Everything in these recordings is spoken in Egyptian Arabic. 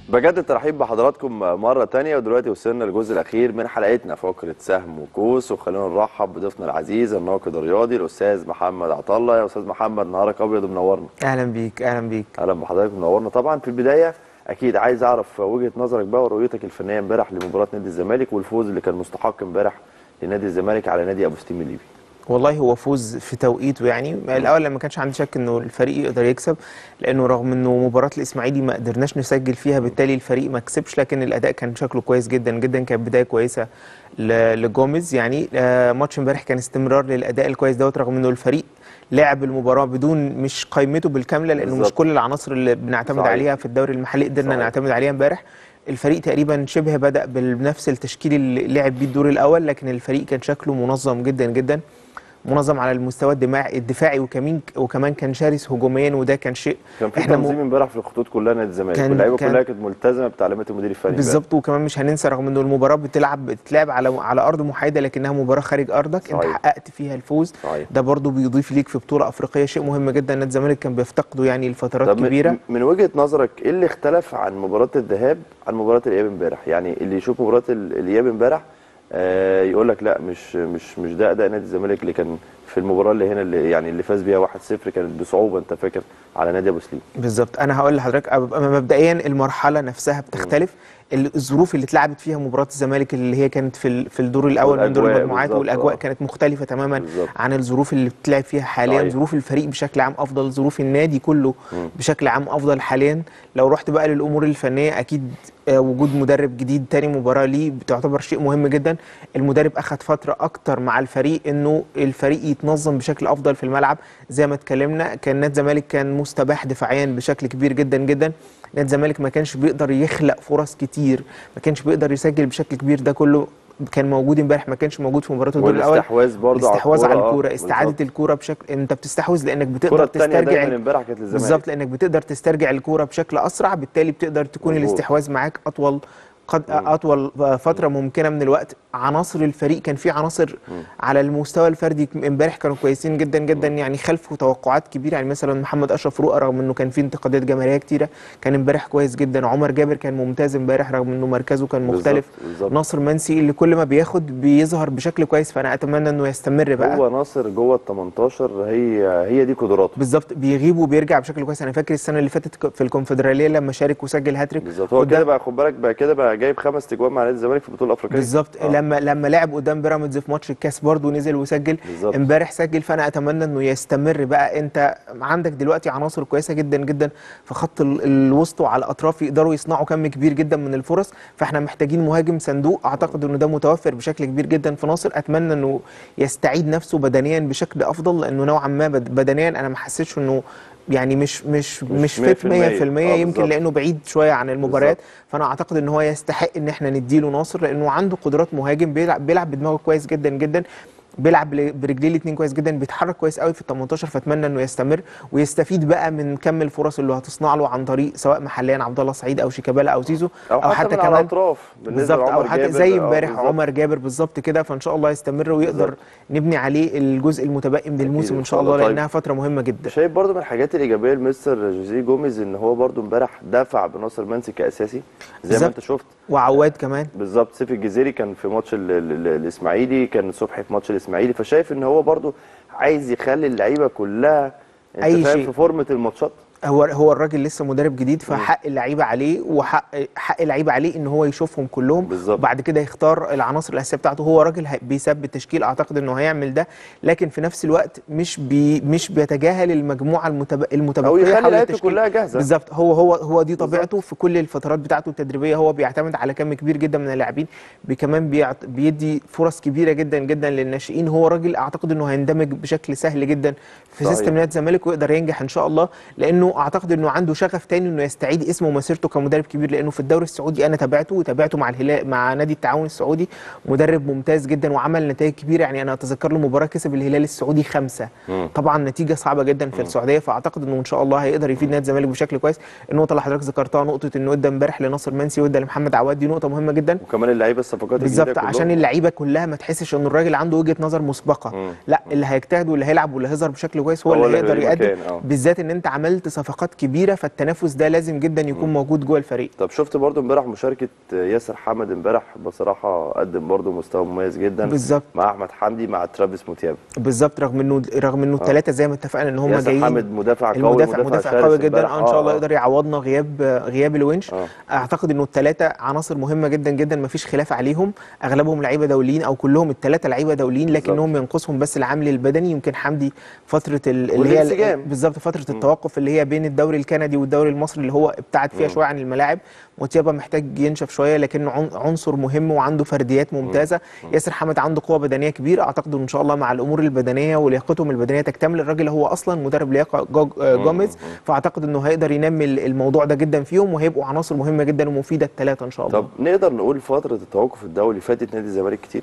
بجد الترحيب بحضراتكم مرة تانية ودلوقتي وصلنا للجزء الأخير من حلقتنا فقرة سهم وكوس وخلونا نرحب بضيفنا العزيز الناقد الرياضي الأستاذ محمد عطلة يا أستاذ محمد نهارك أبيض ومنورنا اهلا بيك اهلا بيك أهلا بحضرتك منورنا طبعا في البداية أكيد عايز أعرف وجهة نظرك بقى ورؤيتك الفنية امبارح لمباراة نادي الزمالك والفوز اللي كان مستحق امبارح لنادي الزمالك على نادي أبو ستيم الليبي والله هو فوز في توقيته يعني الاول ما كانش عندي شك انه الفريق يقدر يكسب لانه رغم انه مباراه الاسماعيلي ما قدرناش نسجل فيها بالتالي الفريق ما كسبش لكن الاداء كان شكله كويس جدا جدا كانت بدايه كويسه ل- لجوميز يعني آه، ماتش امبارح كان استمرار للاداء الكويس دوت رغم انه الفريق لعب المباراه بدون مش قائمته بالكامله لانه مش بالظبط. كل العناصر اللي بنعتمد صحيح. عليها في الدوري المحلي قدرنا صحيح. نعتمد عليها امبارح الفريق تقريبا شبه بدا بنفس التشكيل اللي لعب بيه الدور الاول لكن الفريق كان شكله منظم جدا جدا منظم على المستوى الدماغ- الدفاعي وكمان وكمان كان شرس هجوميا وده كان شيء كان في احنا م- تنظيم امبارح في الخطوط كلها نادي الزمالك كان- واللعيبة كان- كلها كانت ملتزمة بتعليمات المدير الفني امبارح. بالظبط وكمان مش هننسى رغم انه المباراه بتلعب بتتلعب على على ارض محايده لكنها مباراه خارج ارضك انت صحيح. حققت فيها الفوز صحيح. ده برضو بيضيف ليك في بطوله افريقيه شيء مهم جدا نادي الزمالك كان بيفتقده يعني لفترات طب من- كبيره من وجهة نظرك ايه اللي اختلف عن مباراة الذهاب عن مباراة الإياب امبارح؟ يعني اللي يشوف مباراة ال- الإياب امبارح آه يقول لك لا مش مش مش ده أداء نادي الزمالك اللي كان في المباراة اللي هنا اللي يعني اللي فاز بيها 1-0 كانت بصعوبة أنت فاكر على نادي أبو سليم. بالظبط انا هقول لحضرتك أب- مبدئيا المرحله نفسها بتختلف ال- الظروف اللي اتلعبت فيها مباراه الزمالك اللي هي كانت في ال- في الدور الاول من دور والأجواء المجموعات بالظبط، والاجواء آه. كانت مختلفه تماما بالظبط. عن الظروف اللي بتلعب فيها حاليا صحيح. ظروف الفريق بشكل عام افضل ظروف النادي كله بشكل عام افضل حاليا لو رحت بقى للامور الفنيه اكيد آه، وجود مدرب جديد تاني مباراه ليه بتعتبر شيء مهم جدا المدرب اخذ فتره اكتر مع الفريق انه الفريق يتنظم بشكل افضل في الملعب زي ما اتكلمنا كان نادي الزمالك كان مستباح دفاعيا بشكل كبير جدا جدا نادي الزمالك ما كانش بيقدر يخلق فرص كتير ما كانش بيقدر يسجل بشكل كبير ده كله كان موجود امبارح ما كانش موجود في مباراه الدور الاول والاستحواذ برضه على الاستحواذ على الكورة، آه، الكوره استعاده بالظبط. الكوره بشكل انت بتستحوذ لانك الكرة بتقدر الثانية تسترجع دايما امبارح كانت للزمالك. بالظبط لانك بتقدر تسترجع الكوره بشكل اسرع بالتالي بتقدر تكون مظبوط. الاستحواذ معاك اطول قد اطول فتره ممكنه من الوقت عناصر الفريق كان في عناصر على المستوى الفردي امبارح كانوا كويسين جدا جدا يعني خلفوا توقعات كبيره يعني مثلا محمد اشرف رؤى رغم انه كان في انتقادات جماهيريه كتيره كان امبارح كويس جدا عمر جابر كان ممتاز امبارح رغم انه مركزه كان بالظبط، مختلف بالظبط. ناصر منسي اللي كل ما بياخد بيظهر بشكل كويس فانا اتمنى انه يستمر بقى هو ناصر جوه ال 18 هي هي دي قدراته. بالظبط بيغيب وبيرجع بشكل كويس انا فاكر السنه اللي فاتت في الكونفدراليه لما شارك وسجل هاتريك بالظبط هو قدام- كده بقى خد بالك بقى كده بقى جايب خمس تجوان مع نادي الزمالك في البطولة الأفريقية. بالظبط آه. لما لما لعب قدام بيراميدز في ماتش الكاس برضه نزل وسجل بالظبط. امبارح سجل فانا اتمنى انه يستمر بقى انت عندك دلوقتي عناصر كويسه جدا جدا في خط ال- الوسط وعلى الاطراف يقدروا يصنعوا كم كبير جدا من الفرص فاحنا محتاجين مهاجم صندوق اعتقد انه ده متوفر بشكل كبير جدا في ناصر اتمنى انه يستعيد نفسه بدنيا بشكل افضل لانه نوعا ما بد- بدنيا انا ما حسيتش انه يعني مش مش مش, مش فت 100% 100% آه، يمكن بالظبط. لانه بعيد شويه عن المباريات بالظبط. فانا اعتقد ان هو يستحق ان احنا نديله ناصر لانه عنده قدرات مهاجم بيلعب بيلعب بدماغه كويس جدا جدا بيلعب ل- برجليه الاثنين كويس جدا بيتحرك كويس قوي في ال 18 فاتمنى انه يستمر ويستفيد بقى من كم الفرص اللي هتصنع له عن طريق سواء محليا عبد الله سعيد او شيكابالا او زيزو او حتى, من على الاطراف بالنسبه بالظبط او لعمر حتى جابر، زي آه، امبارح بالظبط. عمر جابر بالظبط كده فان شاء الله يستمر ويقدر بالظبط. نبني عليه الجزء المتبقي من الموسم إن ان شاء شاء الله الله. طيب. لانها فتره مهمه جدا شايف برضو من الحاجات الايجابيه لمستر جوزيه جوميز ان هو برضو امبارح دفع بناصر منسي كاساسي زي ما بالظبط. انت شفت وعواد كمان بالظبط سيف الجزيري كان في ماتش ال- ال- ال- الاسماعيلي كان صبحي في ماتش الاسماعيلي فشايف ان هو برضو عايز يخلي اللعيبه كلها انت أي فاهم شيء. في فورمه الماتشات هو هو الراجل لسه مدرب جديد فحق اللعيبه عليه وحق حق اللعيبه عليه ان هو يشوفهم كلهم بالظبط. وبعد كده يختار العناصر الاساسيه بتاعته هو راجل هي- بيثبت تشكيل اعتقد انه هيعمل ده لكن في نفس الوقت مش بي مش بيتجاهل المجموعه المتب... المتبقيه او يخلي حول لعيبته التشكيل. كلها جاهزه بالظبط هو هو هو دي طبيعته في كل الفترات بتاعته التدريبيه هو بيعتمد على كم كبير جدا من اللاعبين بي- كمان بيعت... بيدي فرص كبيره جدا جدا للناشئين هو راجل اعتقد انه هيندمج بشكل سهل جدا في صحيح. سيستم نادي الزمالك ويقدر ينجح ان شاء الله لانه اعتقد انه عنده شغف تاني انه يستعيد اسمه ومسيرته كمدرب كبير لانه في الدوري السعودي انا تابعته وتابعته مع الهلال مع نادي التعاون السعودي مدرب ممتاز جدا وعمل نتائج كبيره يعني انا اتذكر له مباراه كسب الهلال السعودي خمسه مم. طبعا نتيجه صعبه جدا في السعوديه فاعتقد انه ان شاء الله هيقدر يفيد نادي الزمالك بشكل كويس النقطه اللي حضرتك ذكرتها نقطه انه ادى امبارح لناصر منسي وادى لمحمد عواد دي نقطه مهمه جدا وكمان اللعيبه الصفقات الجديده بالظبط كلهم. عشان اللعيبه كلها ما تحسش ان الراجل عنده وجهه نظر مسبقه مم. لا اللي هيجتهد واللي هيلعب واللي هيظهر بشكل كويس هو, هو اللي اللي هيقدر هيبقى يقدم مكان، آه. بالذات ان انت عملت صفقات كبيره فالتنافس ده لازم جدا يكون موجود جوه الفريق طب شفت برضو امبارح مشاركه ياسر حمد امبارح بصراحه قدم برضو مستوى مميز جدا بالظبط. مع احمد حمدي مع ترافيس موتياب بالظبط رغم انه رغم انه الثلاثه زي ما اتفقنا ان هم ياسر جايين حمد مدافع قوي المدافع مدافع شرس قوي جدا امبارح. آه ان شاء الله آه. يقدر يعوضنا غياب غياب الونش آه. اعتقد انه الثلاثه عناصر مهمه جدا جدا ما فيش خلاف عليهم اغلبهم لعيبه دوليين او كلهم الثلاثه لعيبه دوليين لكنهم ينقصهم بس العامل البدني يمكن حمدي فتره ال- اللي هي والانسجام. بالظبط فتره التوقف اللي هي بين الدوري الكندي والدوري المصري اللي هو ابتعد فيها شويه عن الملاعب موتيابا محتاج ينشف شويه لكنه عن- عنصر مهم وعنده فرديات ممتازه ياسر حمد عنده قوه بدنيه كبيره اعتقد ان شاء الله مع الامور البدنيه ولياقتهم البدنيه تكتمل الراجل هو اصلا مدرب لياقه جو- آه، جوميز فاعتقد انه هيقدر ينمي ال- الموضوع ده جدا فيهم وهيبقوا عناصر مهمه جدا ومفيده الثلاثه ان شاء الله طب نقدر نقول فتره التوقف الدولي فاتت نادي الزمالك كتير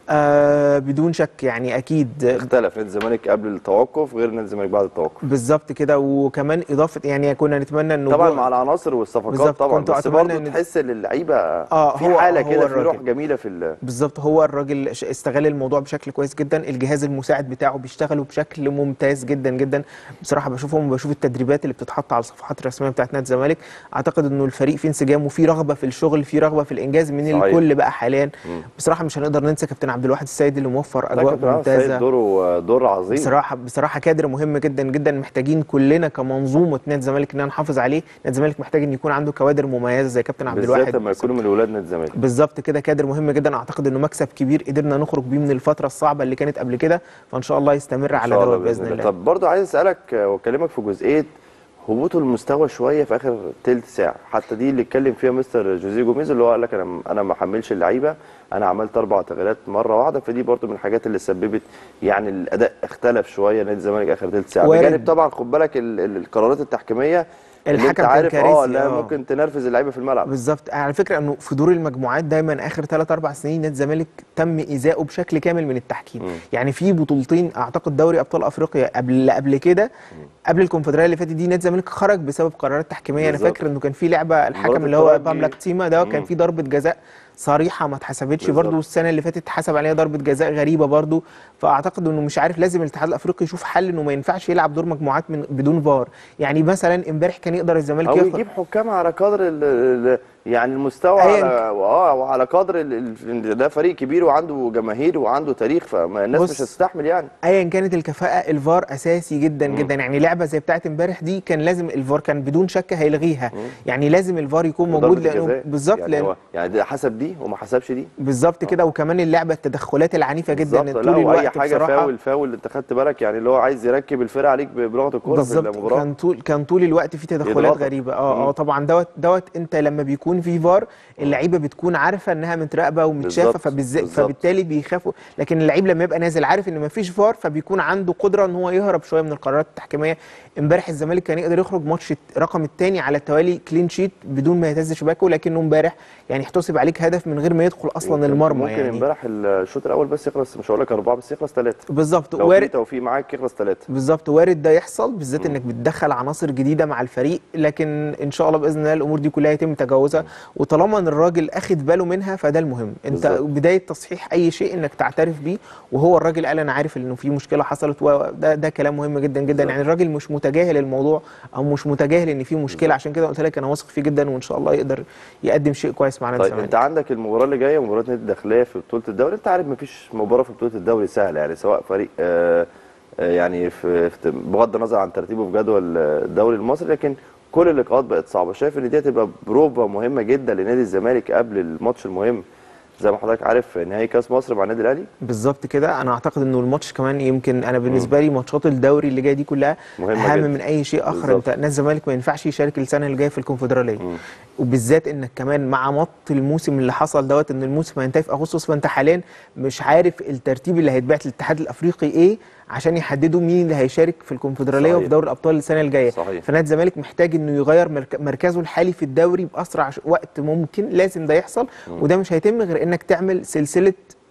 آه بدون شك يعني اكيد اختلف نادي الزمالك قبل التوقف غير نادي الزمالك بعد التوقف بالظبط كده وكمان اضافه يعني كنا نتمنى انه طبعا جوه- مع العناصر والصفقات بالظبط، طبعا كنت بس أتمنى برضه إن- تحس ان اللعيبه آه، في هو- حاله هو كده في روح الراجل. جميله في ال... بالظبط هو الراجل ش- استغل الموضوع بشكل كويس جدا الجهاز المساعد بتاعه بيشتغلوا بشكل ممتاز جدا جدا بصراحه بشوفهم وبشوف التدريبات اللي بتتحط على الصفحات الرسميه بتاعت نادي الزمالك اعتقد انه الفريق فيه انسجام وفي رغبه في الشغل في رغبه في الانجاز من صحيح. الكل بقى حاليا بصراحه مش هنقدر ننسى كابتن عبد الواحد السيد اللي موفر لا، اجواء كابتن عبد السيد ممتازه دوره دور عظيم بصراحه بصراحه كادر مهم جدا جدا محتاجين كلنا كمنظومه نادي الزمالك ان نحافظ عليه نادي الزمالك محتاج ان يكون عنده كوادر مميزه زي كابتن عبد بالذات الواحد لما يكونوا من ولاد نادي الزمالك بالظبط كده كادر مهم جدا اعتقد انه مكسب كبير قدرنا نخرج بيه من الفتره الصعبه اللي كانت قبل كده فان شاء الله يستمر إن على شاء الله دوت باذن الله طب برضه عايز اسالك آه، واكلمك في جزئيه هبوط المستوى شويه في اخر تلت ساعه حتى دي اللي اتكلم فيها مستر جوزيه جوميز اللي هو قال لك انا انا ما حملش اللعيبه انا عملت اربع تغييرات مره واحده فدي برضه من الحاجات اللي سببت يعني الاداء اختلف شويه نادي الزمالك اخر تلت ساعه وارد. بجانب طبعا خد بالك ال- ال- القرارات التحكيميه اللي انت الحكم كان عارف اه كارثي، لا آه. ممكن تنرفز اللعيبه في الملعب بالظبط على فكره انه في دور المجموعات دايما اخر 3 4 سنين نادي الزمالك تم ايذائه بشكل كامل من التحكيم يعني في بطولتين اعتقد دوري ابطال افريقيا قبل قبل كده قبل الكونفدراليه اللي فاتت دي نادي الزمالك خرج بسبب قرارات تحكيميه انا بالظبط. فاكر انه كان في لعبه الحكم مباراة اللي هو الترجي. باملاك تيما ده كان في ضربه جزاء صريحه ما اتحسبتش بالظبط. برضو السنه اللي فاتت حسب عليها ضربه جزاء غريبه برضو فاعتقد انه مش عارف لازم الاتحاد الافريقي يشوف حل انه ما ينفعش يلعب دور مجموعات من بدون فار يعني مثلا امبارح كان يقدر الزمالك او ياخد يجيب حكام على قدر ال ال يعني المستوى أياً على اه وعلى قدر ال- ال- ده فريق كبير وعنده جماهير وعنده تاريخ فالناس بص، مش هتستحمل يعني ايا كانت الكفاءه الفار اساسي جدا جدا يعني لعبه زي بتاعه امبارح دي كان لازم الفار كان بدون شك هيلغيها يعني لازم الفار يكون موجود وضربة لانه الجزاء. بالظبط يعني لان هو يعني ده حسب دي وما حسبش دي بالظبط كده وكمان اللعبه التدخلات العنيفه جدا بالظبط. طول لا واي الوقت حاجه بصراحه فاول فاول انت خدت بالك يعني اللي هو عايز يركب الفرقه عليك بلغه الكوره في بالظبط المباراه كان طول كان طول الوقت في تدخلات يضغطك. غريبه اه مم. اه طبعا دوت دوت انت لما بيكون في فار اللعيبه بتكون عارفه انها متراقبه ومتشافه بالظبط، فبالذات بالظبط. فبالتالي بيخافوا لكن اللعيب لما يبقى نازل عارف ان مفيش فار فبيكون عنده قدره ان هو يهرب شويه من القرارات التحكيميه امبارح الزمالك كان يقدر يخرج ماتش رقم الثاني على التوالي كلين شيت بدون ما يهتز شباكه لكنه امبارح يعني احتسب عليك هدف من غير ما يدخل اصلا ممكن- المرمى ممكن يعني امبارح الشوط الاول بس يخلص مش هقول لك اربعه بس يخلص ثلاثه بالظبط لو في وارد توفيق معاك يخلص ثلاثه بالظبط وارد ده يحصل بالذات انك بتدخل عناصر جديده مع الفريق لكن ان شاء الله باذن الله الامور دي كلها يتم تجاوزها وطالما ان الراجل اخد باله منها فده المهم انت بالظبط. بدايه تصحيح اي شيء انك تعترف بيه وهو الراجل قال انا عارف انه في مشكله حصلت وده ده كلام مهم جدا جدا بالظبط. يعني الراجل مش متجاهل الموضوع او مش متجاهل ان في مشكله عشان كده قلت لك انا واثق فيه جدا وان شاء الله يقدر يقدم شيء كويس مع نادي طيب الزمالك انت عندك المباراه اللي جايه مباراه نادي الداخليه في بطوله الدوري انت عارف مفيش مباراه في بطوله الدوري سهله يعني سواء فريق آه آه، يعني في في- بغض النظر عن ترتيبه في جدول آه، الدوري المصري لكن كل اللقاءات بقت صعبه شايف ان دي هتبقى بروفا مهمه جدا لنادي الزمالك قبل الماتش المهم زي ما حضرتك عارف نهائي كاس مصر مع النادي الاهلي بالظبط كده انا اعتقد انه الماتش كمان يمكن انا بالنسبه لي ماتشات الدوري اللي جايه دي كلها مهمة اهم جدا. من اي شيء اخر بالظبط. انت نادي الزمالك ما ينفعش يشارك السنه اللي جايه في الكونفدراليه وبالذات انك كمان مع مط الموسم اللي حصل دوت ان الموسم هينتهي في اغسطس فانت حاليا مش عارف الترتيب اللي هيتبعت للاتحاد الافريقي ايه عشان يحددوا مين اللي هيشارك في الكونفدراليه صحيح. وفي دوري الابطال السنه الجايه صحيح. فنادي الزمالك محتاج انه يغير مرك- مركزه الحالي في الدوري باسرع ش- وقت ممكن لازم ده يحصل وده مش هيتم غير انك تعمل سلسله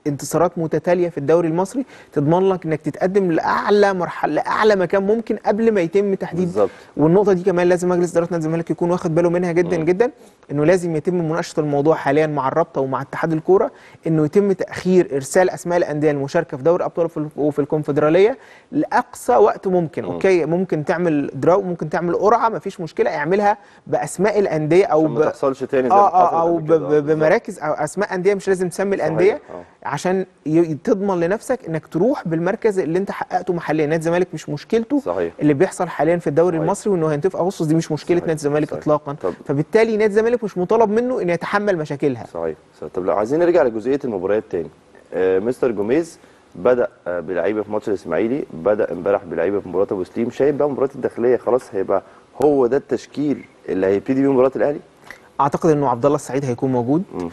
انتصارات متتاليه في الدوري المصري تضمن لك انك تتقدم لاعلى مرحله لاعلى مكان ممكن قبل ما يتم تحديد بالظبط. والنقطه دي كمان لازم مجلس اداره نادي الزمالك يكون واخد باله منها جدا جدا انه لازم يتم مناقشه الموضوع حاليا مع الرابطه ومع اتحاد الكوره انه يتم تاخير ارسال اسماء الانديه المشاركه في دوري ابطال وفي- وفي الكونفدراليه لاقصى وقت ممكن اوكي ممكن تعمل دراو ممكن تعمل قرعه مفيش مشكله اعملها باسماء الانديه او عشان ما تحصلش تاني زي ما اه حصلت اه او قبل ب- كده. ب- بالظبط. بمراكز او اسماء انديه مش لازم تسمي صحيح، الانديه آه. عشان ي- تضمن لنفسك انك تروح بالمركز اللي انت حققته محليا نادي الزمالك مش مشكلته صحيح. اللي بيحصل حاليا في الدوري صحيح. المصري وانه هينتهي في اغسطس دي مش مشكله صحيح، نادي الزمالك صحيح. اطلاقا طب- فبالتالي نادي الزمالك مش مطالب منه انه يتحمل مشاكلها صحيح صحيح. طب لو عايزين نرجع لجزئيه المباريات تاني آه مستر جوميز بدا آه بلعيبه في ماتش الاسماعيلي بدا امبارح بلعيبه في مباراه ابو سليم شايف بقى مباراه الداخليه خلاص هيبقى هو ده التشكيل اللي هيبتدي بيه مباراه الاهلي اعتقد انه عبد الله السعيد هيكون موجود مم.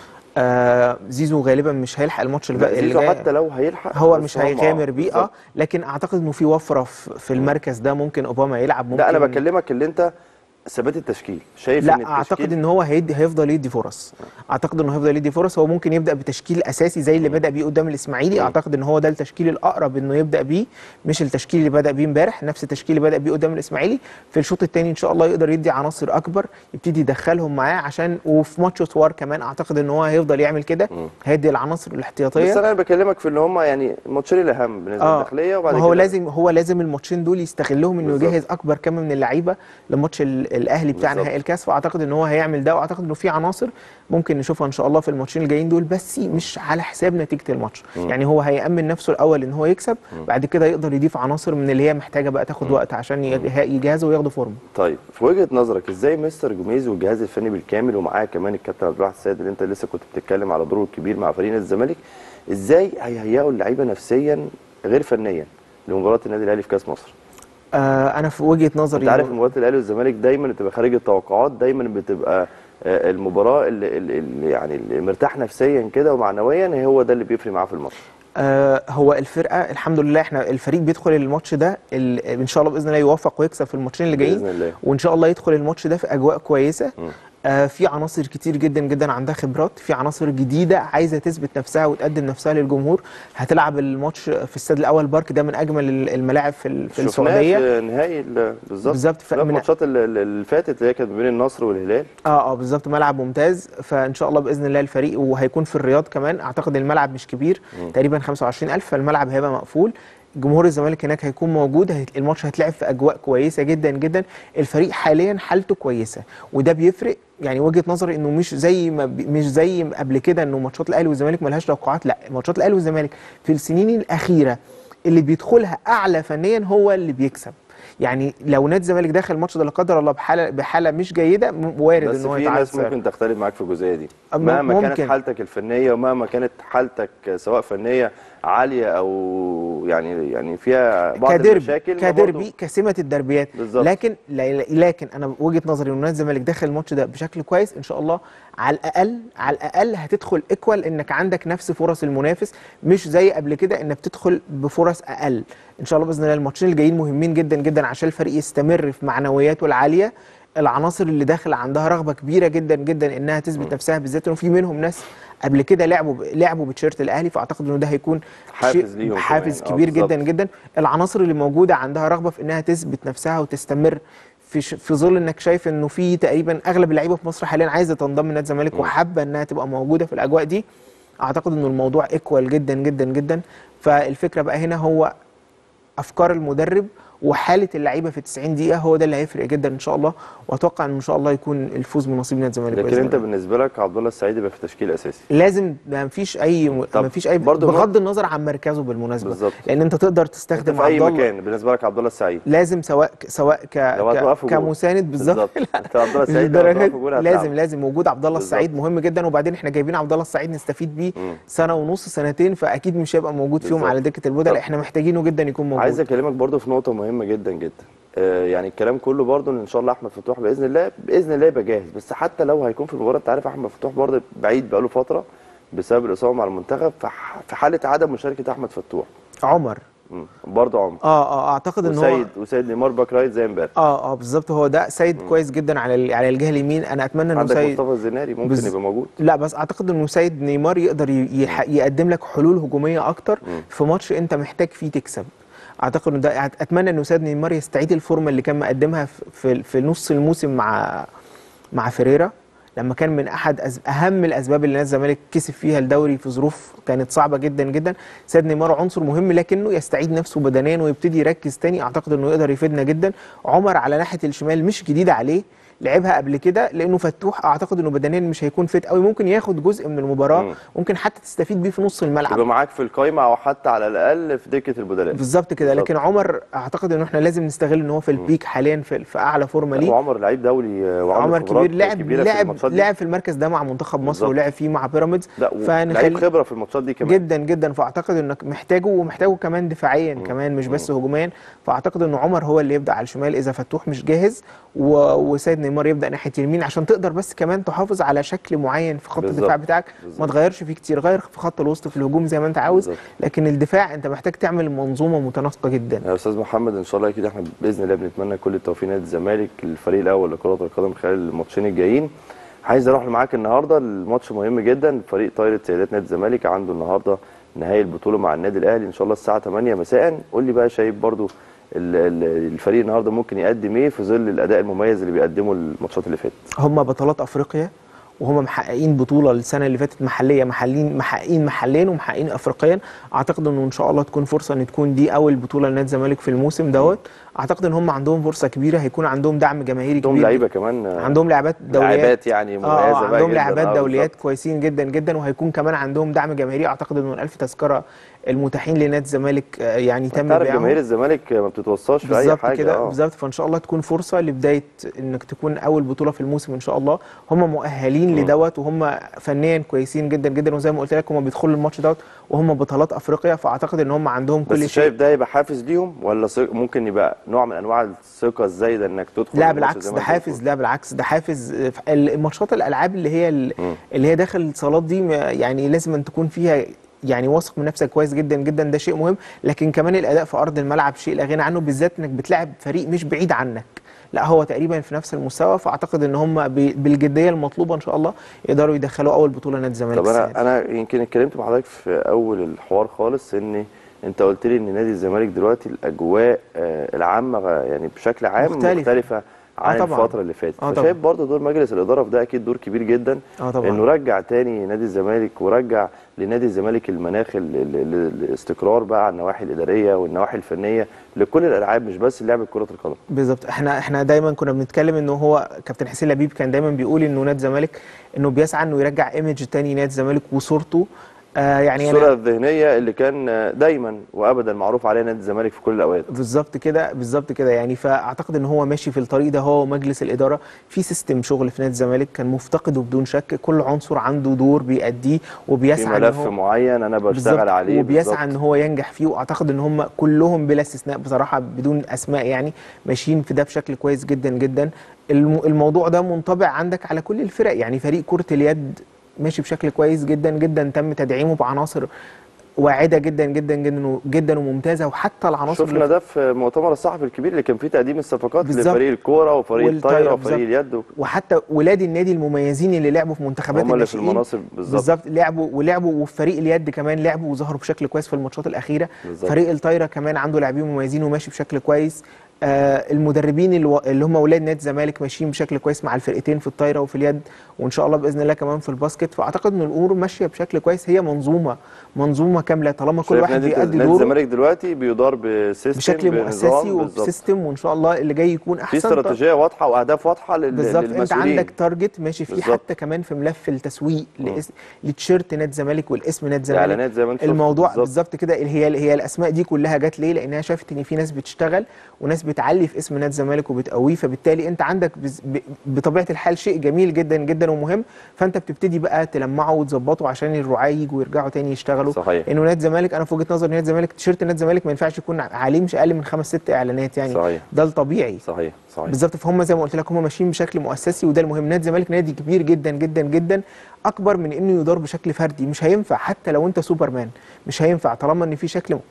آه زيزو غالبا مش هيلحق الماتش الب- لا اللي زيزو جاي حتى لو هيلحق هو بس مش مع- هيغامر بيه اه بالظبط. لكن اعتقد انه في وفره في في المركز ده ممكن اوباما يلعب ممكن لا انا بكلمك اللي انت ثبات التشكيل شايف ان لا التشكيل اعتقد ان هو هيدي هيفضل يدي فرص اعتقد انه هيفضل يدي فرص هو ممكن يبدا بتشكيل اساسي زي اللي بدا بيه قدام الاسماعيلي اعتقد ان هو ده التشكيل الاقرب انه يبدا بيه مش التشكيل اللي بدا بيه امبارح نفس التشكيل اللي بدا بيه قدام الاسماعيلي في الشوط الثاني ان شاء الله يقدر يدي عناصر اكبر يبتدي يدخلهم معاه عشان وفي ماتش سوار كمان اعتقد ان هو هيفضل يعمل كده هيدي العناصر الاحتياطيه بس انا بكلمك في ان هم يعني الماتشين الاهم بالنسبه للداخليه وبعد ما هو كده لازم هو لازم الماتشين دول يستغلهم انه بالظبط. يجهز اكبر كم من اللعيبه لماتش ال- الاهلي بتاع بالظبط. نهائي الكاس فاعتقد ان هو هيعمل ده واعتقد انه في عناصر ممكن نشوفها ان شاء الله في الماتشين الجايين دول بس مش على حساب نتيجه الماتش يعني هو هيامن نفسه الاول ان هو يكسب بعد كده يقدر يضيف عناصر من اللي هي محتاجه بقى تاخد وقت عشان يجه- يجهزوا وياخدوا فورم طيب في وجهه نظرك ازاي مستر جوميز والجهاز الفني بالكامل ومعاه كمان الكابتن عبد الواحد السيد اللي انت لسه كنت بتتكلم على دوره الكبير مع فريق نادي الزمالك ازاي هيهيئوا اللعيبه نفسيا غير فنيا لمباراه النادي الاهلي في كاس مصر آه انا في وجهه نظري انت عارف إنه- مباراه الاهلي والزمالك دايما بتبقى خارج التوقعات دايما بتبقى آه، المباراه اللي, اللي اللي يعني اللي مرتاح نفسيا كده ومعنويا هو ده اللي بيفرق معاه في الماتش آه هو الفرقه الحمد لله احنا الفريق بيدخل الماتش ده ال- ان شاء الله باذن الله يوفق ويكسب في الماتشين اللي جايين بإذن الله. وان شاء الله يدخل الماتش ده في اجواء كويسه مم. آه في عناصر كتير جدا جدا عندها خبرات في عناصر جديده عايزه تثبت نفسها وتقدم نفسها للجمهور هتلعب الماتش في استاد الاول بارك ده من اجمل ال- الملاعب في ال- في شفناه السعوديه في نهائي ال- بالظبط بالظبط، ف- لا، من- الماتشات ال- ال- اللي فاتت اللي هي كانت ما بين النصر والهلال اه اه بالظبط ملعب ممتاز فان شاء الله باذن الله الفريق وهيكون في الرياض كمان اعتقد الملعب مش كبير تقريبا 25000 فالملعب هيبقى مقفول جمهور الزمالك هناك هيكون موجود هيت- الماتش هيتلعب في اجواء كويسه جدا جدا الفريق حاليا حالته كويسه وده بيفرق يعني وجهه نظري انه مش زي ما بي- مش زي قبل كده انه ماتشات الاهلي والزمالك ملهاش توقعات لا ماتشات الاهلي والزمالك في السنين الاخيره اللي بيدخلها اعلى فنيا هو اللي بيكسب يعني لو نادي الزمالك داخل الماتش ده لا قدر الله بحاله بحاله مش جيده م- وارد بس ان هو في يتعادل ناس ممكن تختلف معاك في الجزئيه دي أم- مهما كانت ممكن. حالتك الفنيه ومهما كانت حالتك سواء فنيه عاليه او يعني يعني فيها بعض كدربي المشاكل ما كدربي برضو- كسمه الدربيات بالظبط. لكن لا- لكن انا وجهه نظري ان نادي الزمالك داخل الماتش ده بشكل كويس ان شاء الله على الاقل على الاقل هتدخل ايكوال انك عندك نفس فرص المنافس مش زي قبل كده انك بتدخل بفرص اقل ان شاء الله باذن الله الماتشين الجايين مهمين جدا جدا عشان الفريق يستمر في معنوياته العاليه العناصر اللي داخله عندها رغبه كبيره جدا جدا انها تثبت نفسها بالذات انه في منهم ناس قبل كده لعبوا ب- لعبوا بتيشيرت الاهلي فاعتقد انه ده هيكون حافز شيء- ليهم حافز كمان. آه، كبير جدا بالظبط. جدا العناصر اللي موجوده عندها رغبه في انها تثبت نفسها وتستمر في ش... في ظل انك شايف انه في تقريبا اغلب اللعيبه في مصر حاليا عايزه تنضم لنادي الزمالك وحابه انها تبقى موجوده في الاجواء دي اعتقد انه الموضوع ايكوال جدا جدا جدا فالفكره بقى هنا هو افكار المدرب وحاله اللعيبه في 90 دقيقه هو ده اللي هيفرق جدا ان شاء الله واتوقع ان ان شاء الله يكون الفوز من نصيب نادي الزمالك لكن بإذن انت الله. بالنسبه لك عبد الله السعيد يبقى في تشكيل اساسي لازم ما فيش اي طب ما فيش اي برضه بغض النظر عن مركزه بالمناسبه بالظبط. لان انت تقدر انت تستخدم في اي عبد الله مكان بالنسبه لك عبد الله السعيد لازم سواء سواء ك... لو هتوقفه ك... جول. كمساند بالظبط بالظبط. انت عبد الله مش السعيد لو لدرجة- هتوقفه جول هتلعبه. لازم لازم وجود عبد الله بالظبط. السعيد مهم جدا وبعدين احنا جايبين عبد الله السعيد نستفيد بيه مم. سنه ونص سنتين فاكيد مش هيبقى موجود فيهم بالظبط. على دكه البدل طب. احنا محتاجينه جدا يكون موجود عايز اكلمك برضو في نقطه مهمه جدا جدا آه يعني الكلام كله برضو ان ان شاء الله احمد فتوح باذن الله باذن الله يبقى جاهز بس حتى لو هيكون في المباراه انت عارف احمد فتوح برضو بعيد بقاله فتره بسبب الاصابه مع المنتخب فح- في حاله عدم مشاركه احمد فتوح عمر مم. برضه عمر اه اه اعتقد ان هو وسيد وسيد نيمار باك رايت زي امبارح اه اه بالظبط هو ده سيد كويس جدا على ال- على الجهه اليمين انا اتمنى انه عندك سيد مصطفى الزناري ممكن بز- يبقى موجود لا بس اعتقد انه سيد نيمار يقدر ي- يح- يقدم لك حلول هجوميه اكتر في ماتش انت محتاج فيه تكسب اعتقد انه ده اتمنى انه سيد نيمار يستعيد الفورمه اللي كان مقدمها في في, في نص الموسم مع مع فيريرا لما كان من احد أز... اهم الاسباب اللي نادي الزمالك كسب فيها الدوري في ظروف كانت صعبه جدا جدا سيد نيمار عنصر مهم لكنه يستعيد نفسه بدنيا ويبتدي يركز تاني اعتقد انه يقدر يفيدنا جدا عمر على ناحيه الشمال مش جديده عليه لعبها قبل كده لانه فتوح اعتقد انه بدنيا مش هيكون فيت قوي ممكن ياخد جزء من المباراه مم. ممكن حتى تستفيد بيه في نص الملعب يبقى معاك في القايمه او حتى على الاقل في دكه البدلاء بالظبط كده بالظبط. لكن عمر اعتقد ان احنا لازم نستغل ان هو في البيك حاليا في, في اعلى فورمه ليه وعمر لعيب دولي آه، وعنده عمر خبرات كبير لعب كبيرة في لعب الماتشات دي. لعب في المركز ده مع منتخب مصر بالظبط. ولعب فيه مع بيراميدز لا لعيب خبره في الماتشات دي كمان جدا جدا فاعتقد انك محتاجه ومحتاجه كمان دفاعيا كمان مش بس هجوميا فاعتقد ان عمر هو اللي يبدا على الشمال اذا فتوح مش جاهز و... وسيد نيمار يبدا ناحيه اليمين عشان تقدر بس كمان تحافظ على شكل معين في خط بالظبط. الدفاع بتاعك ما بالظبط. تغيرش فيه كتير غير في خط الوسط في الهجوم زي ما انت عاوز بالظبط. لكن الدفاع انت محتاج تعمل منظومه متناسقه جدا يا استاذ محمد ان شاء الله اكيد احنا باذن الله بنتمنى كل التوفيق نادي الزمالك الفريق الاول لكره القدم خلال الماتشين الجايين عايز اروح معاك النهارده الماتش مهم جدا فريق طايره سيدات نادي الزمالك عنده النهارده نهائي البطوله مع النادي الاهلي ان شاء الله الساعه 8 مساء قول لي بقى شايف برضو ال- ال- الفريق النهارده ممكن يقدم ايه في ظل الاداء المميز اللي بيقدمه الماتشات اللي فاتت هم بطلات افريقيا وهم محققين بطوله السنه اللي فاتت محليه محلين محققين محليا ومحققين افريقيا اعتقد انه ان شاء الله تكون فرصه ان تكون دي اول بطوله لنادي الزمالك في الموسم دوت اعتقد ان هم عندهم فرصه كبيره هيكون عندهم دعم جماهيري عندهم كبير لعيبه كمان آه، عندهم لاعبات دوليات لاعبات يعني مميزه اه بقى عندهم جداً. لاعبات آه، دوليات بالظبط. كويسين جدا جدا وهيكون كمان عندهم دعم جماهيري اعتقد انه الألف تذكره المتاحين لنادي الزمالك آه، يعني تم تعرف بيعهم جماهير الزمالك ما بتتوصاش في اي بالظبط حاجه كده آه. بالظبط فان شاء الله تكون فرصه لبدايه انك تكون اول بطوله في الموسم ان شاء الله هم مؤهلين لدوت وهم فنيا كويسين جدا جدا وزي ما قلت لك هم بيدخلوا الماتش دوت وهم بطلات افريقيا فاعتقد ان هم عندهم كل بس شيء شايف ده يبقى حافز ليهم ولا ثق- ممكن يبقى نوع من انواع الثقه الزايده انك تدخل لا الماتش بالعكس زي ما ده أنت حافز بتقول؟ لا بالعكس ده حافز الماتشات الالعاب اللي هي ال- اللي هي داخل الصالات دي ما- يعني لازم أن تكون فيها يعني واثق من نفسك كويس جدا جدا ده شيء مهم لكن كمان الاداء في ارض الملعب شيء لا غنى عنه بالذات انك بتلعب فريق مش بعيد عنك لا هو تقريبا في نفس المستوى فاعتقد ان هم ب- بالجديه المطلوبه ان شاء الله يقدروا يدخلوا اول بطوله نادي الزمالك طب السنة دي. انا انا يمكن اتكلمت مع حضرتك في اول الحوار خالص ان انت قلت لي ان نادي الزمالك دلوقتي الاجواء آه، العامه غ- يعني بشكل عام مختلفة. مختلفه عن آه طبعاً. الفتره اللي فاتت آه فشايف طبعاً. برضه دور مجلس الاداره في ده اكيد دور كبير جدا اه طبعا انه رجع تاني نادي الزمالك ورجع لنادي الزمالك المناخ ال- ال- ال- الاستقرار بقى على النواحي الاداريه والنواحي الفنيه لكل الالعاب مش بس لعبه كره القدم بالظبط احنا احنا دايما كنا بنتكلم انه هو كابتن حسين لبيب كان دايما بيقول انه نادي الزمالك انه بيسعى انه يرجع ايمج تاني نادي الزمالك وصورته آه يعني الصوره أنا الذهنيه اللي كان آه، دايما وابدا معروف عليها نادي الزمالك في كل الاوقات بالظبط كده بالظبط كده يعني فاعتقد ان هو ماشي في الطريق ده هو ومجلس الاداره في سيستم شغل في نادي الزمالك كان مفتقده بدون شك كل عنصر عنده دور بيأديه في وبيسعى ان ملف هو معين انا بشتغل بالظبط عليه وبيسعى بالظبط. ان هو ينجح فيه واعتقد ان هم كلهم بلا استثناء بصراحه بدون اسماء يعني ماشيين في ده بشكل كويس جدا جدا الم- الموضوع ده منطبع عندك على كل الفرق يعني فريق كره اليد ماشي بشكل كويس جدا جدا تم تدعيمه بعناصر واعده جدا جدا جدا جدا وممتازه وحتى العناصر شفنا ده في مؤتمر الصحفي الكبير اللي كان فيه تقديم الصفقات بالظبط. لفريق الكوره وفريق والطايرة الطايره وفريق بالظبط. اليد و- وحتى ولاد النادي المميزين اللي لعبوا في منتخبات هم اللي في الناشئين المناصب بالظبط بالظبط لعبوا ولعبوا وفي فريق اليد كمان لعبوا وظهروا بشكل كويس في الماتشات الاخيره بالظبط. فريق الطايره كمان عنده لاعبين مميزين وماشي بشكل كويس آه المدربين الو- اللي هم ولاد نادي الزمالك ماشيين بشكل كويس مع الفرقتين في الطايره وفي اليد وان شاء الله باذن الله كمان في الباسكت فاعتقد ان الامور ماشيه بشكل كويس هي منظومه منظومه كامله طالما كل شايف واحد نادي بيأدي نادي دوره الزمالك دلوقتي بيدار بسيستم بشكل بنظام، مؤسسي بالظبط. وبسيستم وان شاء الله اللي جاي يكون في احسن استراتيجيه واضحه واهداف واضحه لل- بالظبط انت للمسؤولين عندك تارجت ماشي فيه بالظبط. حتى كمان في ملف التسويق لإس... لتيشيرت نادي الزمالك والاسم نادي الزمالك الاعلانات زي ما انت شفت الموضوع بالظبط. بالظبط كده اللي هي هي الاسماء دي كلها جت ليه لانها شافت ان في ناس بتشتغل وناس بتعلي في اسم نادي الزمالك وبتقويه فبالتالي انت عندك بز... ب... بطبيعه الحال شيء جميل جدا جدا ومهم فانت بتبتدي بقى تلمعه وتظبطه عشان الرعاة يجوا يرجعوا تاني يشتغلوا صحيح. انه نادي الزمالك انا في وجهه نظري نادي الزمالك تيشيرت نادي الزمالك ما ينفعش يكون عليه مش اقل من خمس ست اعلانات يعني صحيح. ده الطبيعي صحيح صحيح بالظبط فهم زي ما قلت لك هم ماشيين بشكل مؤسسي وده المهم نادي الزمالك نادي كبير جدا جدا جدا اكبر من انه يدار بشكل فردي مش هينفع حتى لو انت سوبرمان مش هينفع طالما ان في شكل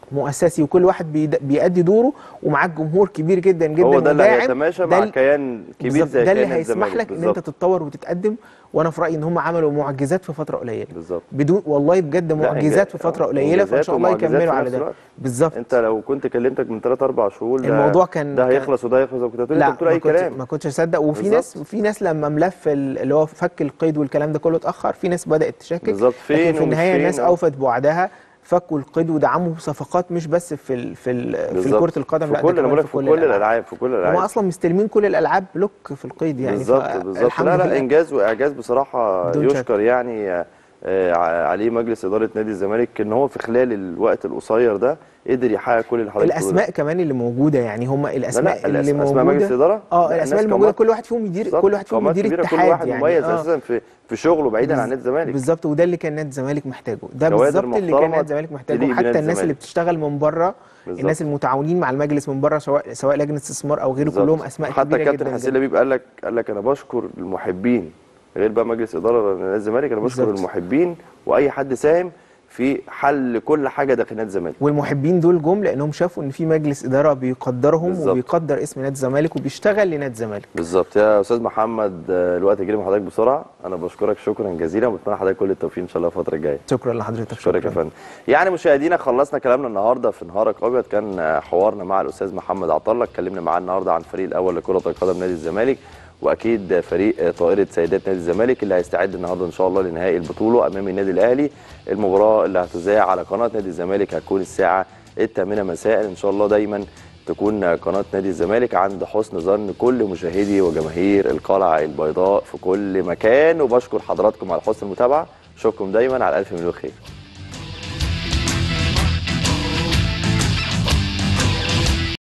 مؤسسي وكل واحد بيد- بيأدي دوره ومعاك جمهور كبير جدا جدا هو ده اللي وداعم. هيتماشى ده مع ال- كيان كبير بالظبط زي ده اللي كيان هيسمح الزمالك لك ان انت بالظبط تتطور وتتقدم وانا في رايي ان هم عملوا معجزات في فتره قليله بالظبط بدون والله بجد معجزات في إنجاز- فتره آه، قليله فان إنجازات شاء الله ومعجزات يكملوا في على نفس ده الوقت. بالظبط انت لو كنت كلمتك من 3 4 شهور ده- الموضوع كان- ده كان- هيخلص وده هيخلص كنت هتقول لا انت بتقول اي ما كنت كلام ما كنتش اصدق وفي بالظبط. ناس في ناس لما ملف ال- اللي هو فك القيد والكلام ده كله اتاخر في ناس بدات تشكك بالظبط. فين لكن في ومش النهايه فين، الناس آه. اوفت بوعدها فكوا القيد ودعموا بصفقات مش بس في ال في ال في بالظبط. كره القدم في لا ده كل انا كمان بقول لك في كل الالعاب في كل هم الالعاب اصلا مستلمين كل الالعاب بلوك في القيد يعني بالظبط ف- بالظبط الحمد لا لا لله. انجاز واعجاز بصراحه بدون شك. يشكر يعني آه، آه، عليه مجلس اداره نادي الزمالك ان هو في خلال الوقت القصير ده قدر يحقق كل اللي حضرتك بتقوله ده. الاسماء كمان اللي موجوده يعني هم الاسماء لا، اللي الأس- موجوده أسماء مجلس الإدارة؟ اه لا، الاسماء الناس اللي موجوده قامات- كل واحد فيهم مدير بالظبط. كل واحد فيهم قامات مدير كبيرة، اتحاد كل واحد يعني مميز آه. اساسا في في شغله بعيدا عن نادي الزمالك بالظبط وده اللي كان نادي الزمالك محتاجه ده كوادر بالظبط اللي كان محترمة نادي الزمالك محتاجه تليق حتى بنادي الناس اللي الزمالك. بتشتغل من بره بالظبط. الناس المتعاونين مع المجلس من بره سواء سواء لجنه استثمار او غيره بالظبط. كلهم اسماء حتى كبيره الكابتن جدا حسين جدا. لبيب قال لك قال لك انا بشكر المحبين غير بقى مجلس اداره نادي الزمالك انا بشكر بالظبط. المحبين واي حد ساهم في حل كل حاجه داخل نادي الزمالك والمحبين دول جم لانهم شافوا ان في مجلس اداره بيقدرهم بالظبط. وبيقدر اسم نادي الزمالك وبيشتغل لنادي الزمالك بالظبط يا استاذ محمد آه، الوقت جري مع حضرتك بسرعه انا بشكرك شكرا جزيلا وبتمنى حضرتك كل التوفيق ان شاء الله الفتره الجايه شكرا لحضرتك اشكرك يا فندم يعني مشاهدينا خلصنا كلامنا النهارده في نهارك ابيض كان آه، حوارنا مع الاستاذ محمد عطله اتكلمنا معاه النهارده عن الفريق الاول لكره القدم نادي الزمالك واكيد فريق آه، طائره سيدات نادي الزمالك اللي هيستعد النهارده ان شاء الله لنهائي البطوله امام النادي الاهلي المباراه اللي هتذاع على قناه نادي الزمالك هتكون الساعه الثامنه مساء ان شاء الله دايما تكون قناه نادي الزمالك عند حسن ظن كل مشاهدي وجماهير القلعه البيضاء في كل مكان وبشكر حضراتكم على حسن المتابعه اشوفكم دايما على الف مليون خير